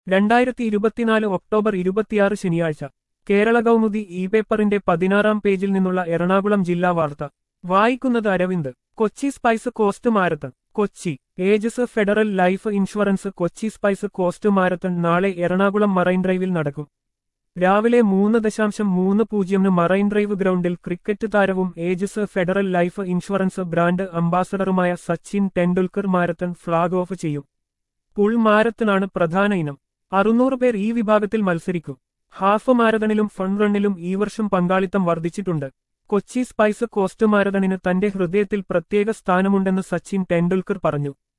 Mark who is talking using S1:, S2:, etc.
S1: രണ്ടായിരത്തി ഇരുപത്തിനാല് ഒക്ടോബർ ഇരുപത്തിയാറ് ശനിയാഴ്ച കേരള കൗമുദി ഇ പേപ്പറിന്റെ പതിനാറാം പേജിൽ നിന്നുള്ള എറണാകുളം ജില്ലാ വാർത്ത വായിക്കുന്നത് Aravind Kochi spice coast marathon Kochi Ageas Federal life insurance Kochi spice coast marathon നാളെ എറണാകുളം മറൈൻ ഡ്രൈവിൽ നടക്കും രാവിലെ മൂന്ന് ദശാംശം മൂന്ന് പൂജ്യമിന് മറൈൻ ഡ്രൈവ് ഗ്രൗണ്ടിൽ ക്രിക്കറ്റ് താരവും Ageas Federal life insurance brand അംബാസഡറുമായ Sachin Tendulkar marathon flag off ചെയ്യും പുൾ മാരത്തണാണ് പ്രധാന ഇനം അറുന്നൂറ് പേർ ഈ വിഭാഗത്തിൽ മത്സരിക്കും ഹാഫ് മാരത്തണിലും ഫൺ റണ്ണിലും ഈ വർഷം പങ്കാളിത്തം വർദ്ധിച്ചിട്ടുണ്ട് കൊച്ചി സ്പൈസ് കോസ്റ്റ് മാരത്തണിന് തന്റെ ഹൃദയത്തിൽ പ്രത്യേക സ്ഥാനമുണ്ടെന്ന് സച്ചിൻ ടെണ്ടുൽക്കർ പറഞ്ഞു